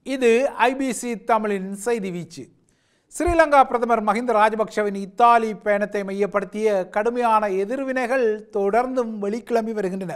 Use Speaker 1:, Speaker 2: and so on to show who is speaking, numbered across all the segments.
Speaker 1: இது ஐபிசி தமிழின் செய்தி வீச்சு ஸ்ரீலங்கா பிரதமர் மஹிந்த ராஜபக்ஷவின் இத்தாலி பயணத்தை மையப்படுத்திய கடுமையான எதிர்வினைகள் தொடர்ந்தும் வெளிக்கிளம்பி வருகின்றன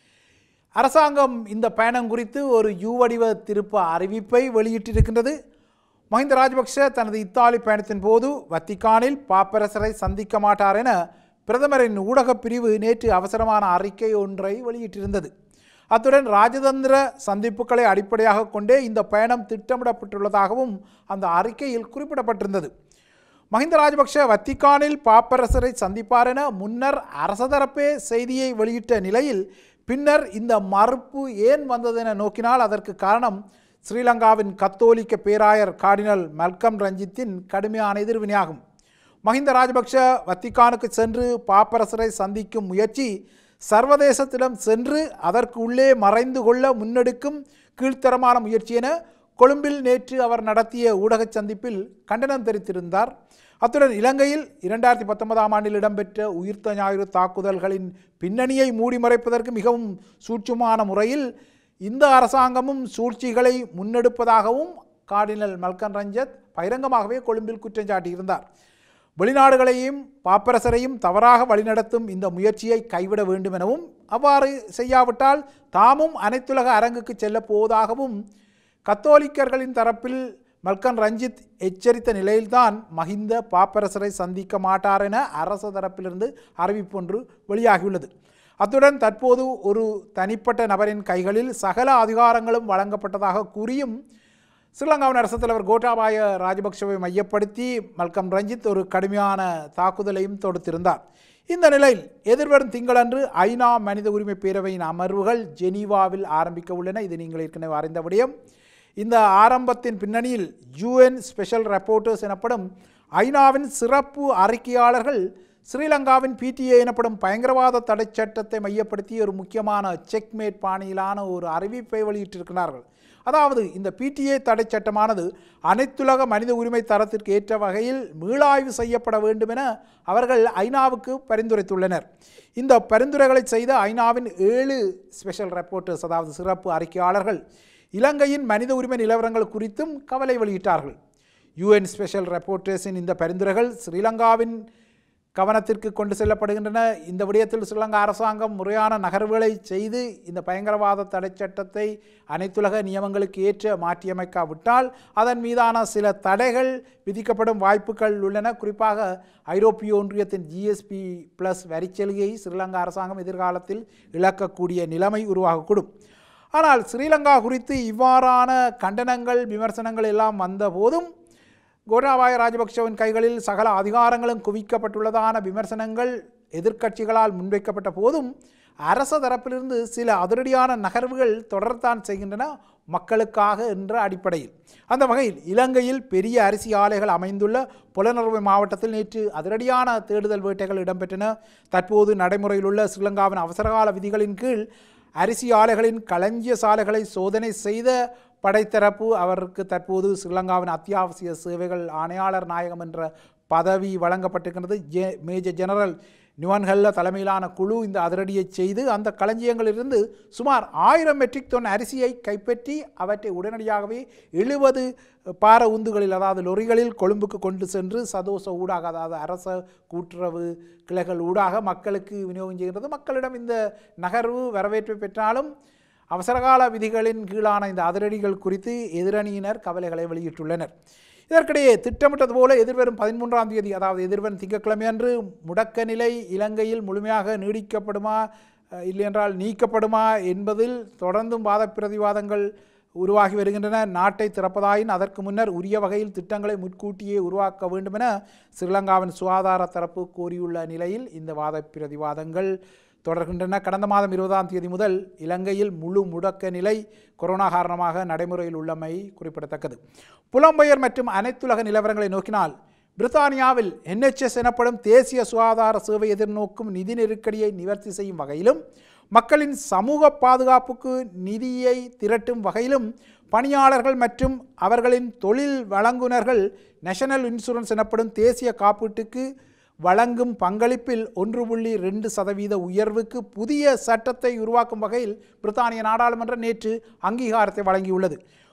Speaker 1: அரசாங்கம் இந்த பயணம் குறித்து ஒரு யூ வடிவ திருப்ப அறிவிப்பை வெளியிட்டிருக்கின்றது மஹிந்த ராஜபக்ஷ தனது இத்தாலி பயணத்தின் போது வத்திக்கானில் பாப்பரசரை சந்திக்க மாட்டார் என பிரதமரின் ஊடகப் பிரிவு நேற்று அவசரமான அறிக்கை ஒன்றை வெளியிட்டிருந்தது அத்துடன் ராஜதந்திர சந்திப்புகளை அடிப்படையாக கொண்டே இந்த பயணம் திட்டமிடப்பட்டுள்ளதாகவும் அந்த அறிக்கையில் குறிப்பிடப்பட்டிருந்தது மஹிந்த ராஜபக்ஷ வத்திக்கானில் பாப்பரசரை சந்திப்பார் என முன்னர் அரச தரப்பே செய்தியை வெளியிட்ட நிலையில் பின்னர் இந்த மறுப்பு ஏன் வந்ததென நோக்கினால் அதற்கு காரணம் ஸ்ரீலங்காவின் கத்தோலிக்க பேராயர் கார்டினல் மல்கம் ரஞ்சித்தின் கடுமையான எதிர்வினையாகும் மஹிந்த ராஜபக்ஷ வத்திக்கானுக்கு சென்று பாப்பரசரை சந்திக்கும் முயற்சி சர்வதேசத்திடம் சென்று அதற்கு உள்ளே மறைந்து கொள்ள முன்னெடுக்கும் கீழ்த்தரமான முயற்சி என கொழும்பில் நேற்று அவர் நடத்திய ஊடகச் சந்திப்பில் கண்டனம் தெரிவித்திருந்தார் அத்துடன் இலங்கையில் இரண்டாயிரத்தி பத்தொன்பதாம் ஆண்டில் இடம்பெற்ற உயிர்த்த ஞாயிறு தாக்குதல்களின் பின்னணியை மூடி மறைப்பதற்கு மிகவும் சூட்சுமான முறையில் இந்த அரசாங்கமும் சூழ்ச்சிகளை முன்னெடுப்பதாகவும் கார்டினல் மல்கன் ரஞ்சத் பகிரங்கமாகவே கொழும்பில் குற்றம் சாட்டியிருந்தார் வெளிநாடுகளையும் பாப்பரசரையும் தவறாக வழிநடத்தும் இந்த முயற்சியை கைவிட வேண்டும் எனவும் அவ்வாறு செய்யாவிட்டால் தாமும் அனைத்துலக அரங்குக்கு செல்லப் போவதாகவும் கத்தோலிக்கர்களின் தரப்பில் மல்கன் ரஞ்சித் எச்சரித்த நிலையில்தான் மஹிந்த பாப்பரசரை சந்திக்க மாட்டார் என அரசு தரப்பிலிருந்து அறிவிப்பொன்று வெளியாகியுள்ளது அத்துடன் தற்போது ஒரு தனிப்பட்ட நபரின் கைகளில் சகல அதிகாரங்களும் வழங்கப்பட்டதாக கூறியும் ஸ்ரீலங்காவின் அரசு தலைவர் கோட்டாபாய ராஜபக்சவை மையப்படுத்தி மல்கம் ரஞ்சித் ஒரு கடுமையான தாக்குதலையும் தொடுத்திருந்தார் இந்த நிலையில் எதிர்வரும் திங்களன்று ஐநா மனித உரிமை பேரவையின் அமர்வுகள் ஜெனீவாவில் ஆரம்பிக்க உள்ளன இது நீங்கள் ஏற்கனவே அறிந்த விடயம் இந்த ஆரம்பத்தின் பின்னணியில் யூஎன் ஸ்பெஷல் ரெப்போர்ட்டர்ஸ் எனப்படும் ஐநாவின் சிறப்பு அறிக்கையாளர்கள் ஸ்ரீலங்காவின் பிடிஏ எனப்படும் பயங்கரவாத தடை சட்டத்தை மையப்படுத்தி ஒரு முக்கியமான செக்மேட் பாணியிலான ஒரு அறிவிப்பை வெளியிட்டிருக்கிறார்கள் அதாவது இந்த பிடிஏ தடை சட்டமானது அனைத்துலக மனித உரிமை தரத்திற்கு ஏற்ற வகையில் மீளாய்வு செய்யப்பட வேண்டும் என அவர்கள் ஐநாவுக்கு பரிந்துரைத்துள்ளனர் இந்த பரிந்துரைகளை செய்த ஐநாவின் ஏழு ஸ்பெஷல் ரெப்போர்ட்டர்ஸ் அதாவது சிறப்பு அறிக்கையாளர்கள் இலங்கையின் மனித உரிமை நிலவரங்கள் குறித்தும் கவலை வெளியிட்டார்கள் யூஎன் ஸ்பெஷல் ரெப்போர்ட்டர்ஸின் இந்த பரிந்துரைகள் ஸ்ரீலங்காவின் கவனத்திற்கு கொண்டு செல்லப்படுகின்றன இந்த விடயத்தில் ஸ்ரீலங்கா அரசாங்கம் முறையான நகர்வுகளை செய்து இந்த பயங்கரவாத தடை சட்டத்தை அனைத்துலக நியமங்களுக்கு ஏற்ற மாற்றியமைக்காவிட்டால் அதன் மீதான சில தடைகள் விதிக்கப்படும் வாய்ப்புகள் உள்ளன குறிப்பாக ஐரோப்பிய ஒன்றியத்தின் ஜிஎஸ்பி ப்ளஸ் வரிச்சலுகையை ஸ்ரீலங்கா அரசாங்கம் எதிர்காலத்தில் இழக்கக்கூடிய நிலைமை உருவாகக்கூடும் ஆனால் ஸ்ரீலங்கா குறித்து இவ்வாறான கண்டனங்கள் விமர்சனங்கள் எல்லாம் வந்த போதும் கோட்டாபாய ராஜபக்சவின் கைகளில் சகல அதிகாரங்களும் குவிக்கப்பட்டுள்ளதான விமர்சனங்கள் எதிர்க்கட்சிகளால் முன்வைக்கப்பட்ட போதும் அரச தரப்பிலிருந்து சில அதிரடியான நகர்வுகள் தொடர்தான் செய்கின்றன மக்களுக்காக என்ற அடிப்படையில் அந்த வகையில் இலங்கையில் பெரிய அரிசி ஆலைகள் அமைந்துள்ள புலனறுவை மாவட்டத்தில் நேற்று அதிரடியான தேடுதல் வேட்டைகள் இடம்பெற்றன தற்போது நடைமுறையில் உள்ள ஸ்ரீலங்காவின் அவசரகால விதிகளின் கீழ் அரிசி ஆலைகளின் களஞ்சிய சாலைகளை சோதனை செய்த படைத்தரப்பு அவருக்கு தற்போது ஸ்ரீலங்காவின் அத்தியாவசிய சேவைகள் ஆணையாளர் நாயகம் என்ற பதவி வழங்கப்பட்டிருக்கிறது ஜே மேஜர் ஜெனரல் நிவன்ஹல்ல தலைமையிலான குழு இந்த அதிரடியை செய்து அந்த களஞ்சியங்களிலிருந்து சுமார் ஆயிரம் மெட்ரிக் டன் அரிசியை கைப்பற்றி அவற்றை உடனடியாகவே எழுபது பார உந்துகளில் அதாவது லொரிகளில் கொழும்புக்கு கொண்டு சென்று சதோச ஊடாக அதாவது அரச கூட்டுறவு கிளைகள் ஊடாக மக்களுக்கு விநியோகம் செய்கிறது மக்களிடம் இந்த நகர்வு வரவேற்பை பெற்றாலும் அவசரகால விதிகளின் கீழான இந்த அதிரடிகள் குறித்து எதிரணியினர் கவலைகளை வெளியிட்டுள்ளனர் இதற்கிடையே திட்டமிட்டது போல எதிர்வரும் பதிமூன்றாம் தேதி அதாவது எதிர்வரும் திங்கட்கிழமை அன்று முடக்க நிலை இலங்கையில் முழுமையாக நீடிக்கப்படுமா இல்லையென்றால் நீக்கப்படுமா என்பதில் தொடர்ந்தும் வாத பிரதிவாதங்கள் உருவாகி வருகின்றன நாட்டை திறப்பதாயின் அதற்கு முன்னர் உரிய வகையில் திட்டங்களை முன்கூட்டியே உருவாக்க வேண்டும் என ஸ்ரீலங்காவின் சுகாதார தரப்பு கோரியுள்ள நிலையில் இந்த வாத பிரதிவாதங்கள் தொடர்கின்றன கடந்த மாதம் இருபதாம் தேதி முதல் இலங்கையில் முழு முடக்க நிலை கொரோனா காரணமாக நடைமுறையில் உள்ளமை குறிப்பிடத்தக்கது புலம்பெயர் மற்றும் அனைத்துலக நிலவரங்களை நோக்கினால் பிரித்தானியாவில் என்ஹெச்எஸ் எனப்படும் தேசிய சுகாதார சேவை எதிர்நோக்கும் நிதி நெருக்கடியை நிவர்த்தி செய்யும் வகையிலும் மக்களின் சமூக பாதுகாப்புக்கு நிதியை திரட்டும் வகையிலும் பணியாளர்கள் மற்றும் அவர்களின் தொழில் வழங்குனர்கள் நேஷனல் இன்சூரன்ஸ் எனப்படும் தேசிய காப்பீட்டுக்கு வழங்கும் பங்களிப்பில் ஒன்று புள்ளி ரெண்டு சதவீத உயர்வுக்கு புதிய சட்டத்தை உருவாக்கும் வகையில் பிரித்தானிய நாடாளுமன்றம் நேற்று அங்கீகாரத்தை வழங்கியுள்ளது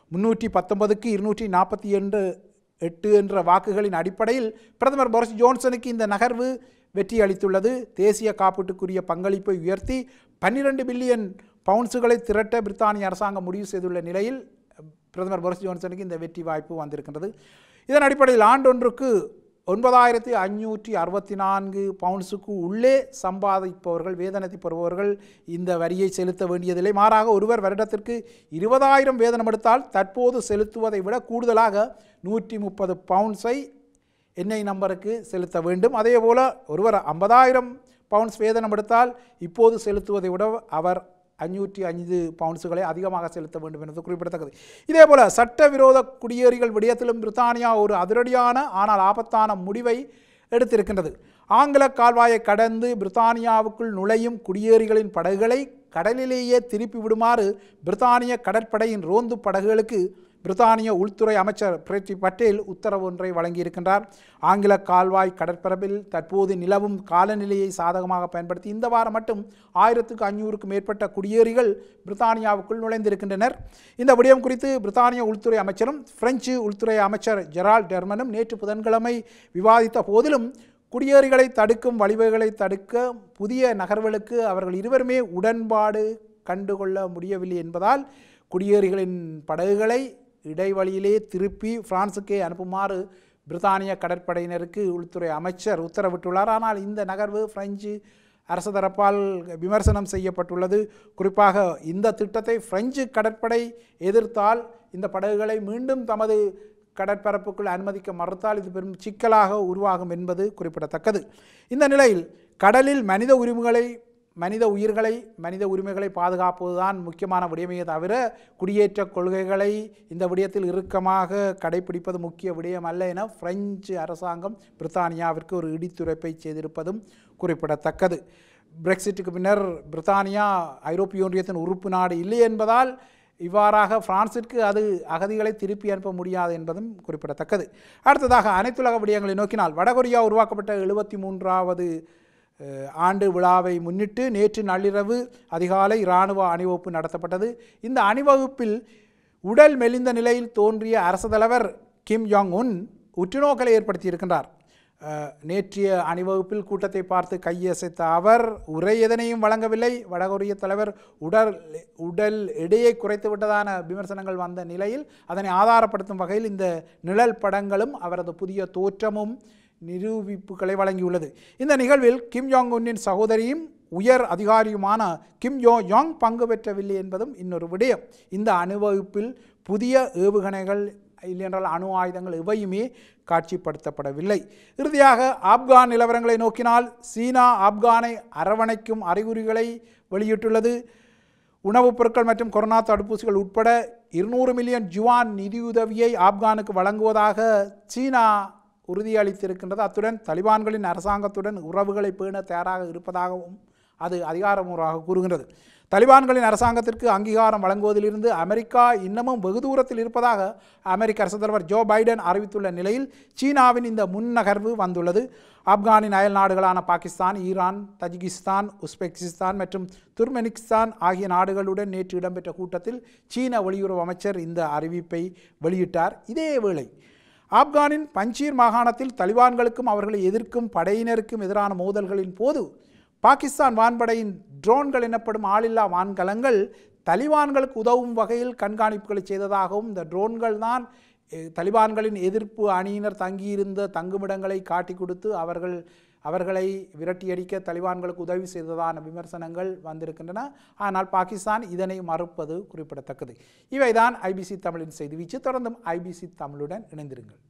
Speaker 1: முன்னூற்றி பத்தொன்பதுக்கு இருநூற்றி நாற்பத்தி எண்டு எட்டு என்ற வாக்குகளின் அடிப்படையில் பிரதமர் போரிஸ் ஜோன்சனுக்கு இந்த நகர்வு வெற்றி அளித்துள்ளது தேசிய காப்பீட்டுக்குரிய பங்களிப்பை உயர்த்தி பன்னிரண்டு பில்லியன் பவுன்ஸுகளை திரட்ட பிரித்தானிய அரசாங்கம் முடிவு செய்துள்ள நிலையில் பிரதமர் போரிஸ் ஜோன்சனுக்கு இந்த வெற்றி வாய்ப்பு வந்திருக்கின்றது இதன் அடிப்படையில் ஆண்டொன்றுக்கு ஒன்பதாயிரத்தி ஐநூற்றி அறுபத்தி நான்கு பவுண்ட்ஸுக்கு உள்ளே சம்பாதிப்பவர்கள் வேதனத்தை பெறுபவர்கள் இந்த வரியை செலுத்த வேண்டியதில்லை மாறாக ஒருவர் வருடத்திற்கு இருபதாயிரம் வேதனம் எடுத்தால் தற்போது செலுத்துவதை விட கூடுதலாக நூற்றி முப்பது பவுண்ட்ஸை என்ஐ நம்பருக்கு செலுத்த வேண்டும் அதே போல் ஒருவர் ஐம்பதாயிரம் பவுண்ட்ஸ் வேதனம் எடுத்தால் இப்போது செலுத்துவதை விட அவர் அஞ்சூற்றி ஐந்து பவுண்ட்ஸுகளை அதிகமாக செலுத்த வேண்டும் என்பது குறிப்பிடத்தக்கது இதேபோல சட்டவிரோத குடியேறிகள் விடயத்திலும் பிரித்தானியா ஒரு அதிரடியான ஆனால் ஆபத்தான முடிவை எடுத்திருக்கின்றது ஆங்கில கால்வாயை கடந்து பிரித்தானியாவுக்குள் நுழையும் குடியேறிகளின் படகுகளை கடலிலேயே திருப்பி விடுமாறு பிரித்தானிய கடற்படையின் ரோந்து படகுகளுக்கு பிரித்தானிய உள்துறை அமைச்சர் பிரேட்டி பட்டேல் உத்தரவு ஒன்றை வழங்கியிருக்கின்றார் ஆங்கில கால்வாய் கடற்பரப்பில் தற்போது நிலவும் காலநிலையை சாதகமாக பயன்படுத்தி இந்த வாரம் மட்டும் ஆயிரத்துக்கு ஐநூறுக்கும் மேற்பட்ட குடியேறிகள் பிரித்தானியாவுக்குள் நுழைந்திருக்கின்றனர் இந்த விடயம் குறித்து பிரித்தானிய உள்துறை அமைச்சரும் பிரெஞ்சு உள்துறை அமைச்சர் ஜெரால் டெர்மனும் நேற்று புதன்கிழமை விவாதித்த போதிலும் குடியேறிகளை தடுக்கும் வழிவகைகளை தடுக்க புதிய நகர்வுகளுக்கு அவர்கள் இருவருமே உடன்பாடு கண்டுகொள்ள முடியவில்லை என்பதால் குடியேறிகளின் படகுகளை இடைவழியிலே திருப்பி பிரான்சுக்கே அனுப்புமாறு பிரித்தானிய கடற்படையினருக்கு உள்துறை அமைச்சர் உத்தரவிட்டுள்ளார் ஆனால் இந்த நகர்வு பிரெஞ்சு அரசு தரப்பால் விமர்சனம் செய்யப்பட்டுள்ளது குறிப்பாக இந்த திட்டத்தை பிரெஞ்சு கடற்படை எதிர்த்தால் இந்த படகுகளை மீண்டும் தமது கடற்பரப்புக்குள் அனுமதிக்க மறுத்தால் இது பெரும் சிக்கலாக உருவாகும் என்பது குறிப்பிடத்தக்கது இந்த நிலையில் கடலில் மனித உரிமைகளை மனித உயிர்களை மனித உரிமைகளை பாதுகாப்பதுதான் முக்கியமான விடயமே தவிர குடியேற்ற கொள்கைகளை இந்த விடயத்தில் இறுக்கமாக கடைபிடிப்பது முக்கிய விடயம் அல்ல என பிரெஞ்சு அரசாங்கம் பிரித்தானியாவிற்கு ஒரு இடித்துரைப்பை செய்திருப்பதும் குறிப்பிடத்தக்கது பிரெக்சிட்டுக்கு பின்னர் பிரித்தானியா ஐரோப்பிய ஒன்றியத்தின் உறுப்பு நாடு இல்லை என்பதால் இவ்வாறாக பிரான்சிற்கு அது அகதிகளை திருப்பி அனுப்ப முடியாது என்பதும் குறிப்பிடத்தக்கது அடுத்ததாக அனைத்துலக விடயங்களை நோக்கினால் வடகொரியா உருவாக்கப்பட்ட எழுபத்தி மூன்றாவது அஹ், ஆண்டு விழாவை முன்னிட்டு நேற்று நள்ளிரவு அதிகாலை இராணுவ அணிவகுப்பு நடத்தப்பட்டது இந்த அணிவகுப்பில் உடல் மெலிந்த நிலையில் தோன்றிய அரசு தலைவர் கிம் ஜாங் உன் உற்றுநோக்கலை ஏற்படுத்தியிருக்கின்றார் அஹ், நேற்றைய அணிவகுப்பில் கூட்டத்தை பார்த்து கையசைத்த அவர் உரை எதனையும் வழங்கவில்லை வடகொரிய தலைவர் உடல் உடல் எடையை குறைத்து விட்டதான விமர்சனங்கள் வந்த நிலையில் அதனை ஆதாரப்படுத்தும் வகையில் இந்த நிழல் படங்களும் அவரது புதிய தோற்றமும் நிரூபிப்புகளை வழங்கியுள்ளது இந்த நிகழ்வில் கிம் ஜாங் உன்னின் சகோதரியும் உயர் அதிகாரியுமான கிம் ஜோ யாங் பங்கு பெற்றவில்லை என்பதும் இன்னொரு விடயம் இந்த அணிவகுப்பில் புதிய ஏவுகணைகள் இல்லையென்றால் அணு ஆயுதங்கள் எவையுமே காட்சிப்படுத்தப்படவில்லை இறுதியாக ஆப்கான் நிலவரங்களை நோக்கினால் சீனா ஆப்கானை அரவணைக்கும் அறிகுறிகளை வெளியிட்டுள்ளது உணவுப் பொருட்கள் மற்றும் கொரோனா தடுப்பூசிகள் உட்பட இருநூறு மில்லியன் ஜுவான் நிதியுதவியை ஆப்கானுக்கு வழங்குவதாக சீனா உறுதியளித்திருக்கின்றது அத்துடன் தலிபான்களின் அரசாங்கத்துடன் உறவுகளை பேண தயாராக இருப்பதாகவும் அது அதிகாரமுறையாக கூறுகின்றது தலிபான்களின் அரசாங்கத்திற்கு அங்கீகாரம் வழங்குவதிலிருந்து அமெரிக்கா இன்னமும் வெகு தூரத்தில் இருப்பதாக அமெரிக்க அரசு தலைவர் ஜோ பைடன் அறிவித்துள்ள நிலையில் சீனாவின் இந்த முன்னகர்வு வந்துள்ளது ஆப்கானின் அயல் நாடுகளான பாகிஸ்தான் ஈரான் தஜிகிஸ்தான் உஸ்பெகிஸ்தான் மற்றும் துர்மெனிஸ்தான் ஆகிய நாடுகளுடன் நேற்று இடம்பெற்ற கூட்டத்தில் சீன வெளியுறவு அமைச்சர் இந்த அறிவிப்பை வெளியிட்டார் இதேவேளை ஆப்கானின் பஞ்சீர் மாகாணத்தில் தலிபான்களுக்கும் அவர்களை எதிர்க்கும் படையினருக்கும் எதிரான மோதல்களின் போது பாகிஸ்தான் வான்படையின் ட்ரோன்கள் எனப்படும் ஆளில்லா வான்கலங்கள் தலிபான்களுக்கு உதவும் வகையில் கண்காணிப்புகளை செய்ததாகவும் இந்த ட்ரோன்கள் தான் எ, தலிபான்களின் எதிர்ப்பு அணியினர் தங்கியிருந்த தங்குமிடங்களை காட்டி கொடுத்து அவர்கள் அவர்களை விரட்டியடிக்க தலிபான்களுக்கு உதவி செய்ததான விமர்சனங்கள் வந்திருக்கின்றன ஆனால் பாகிஸ்தான் இதனை மறுப்பது குறிப்பிடத்தக்கது இவைதான் ஐபிசி தமிழின் செய்தி வீச்சு தொடர்ந்தும் ஐபிசி தமிழுடன் இணைந்திருங்கள்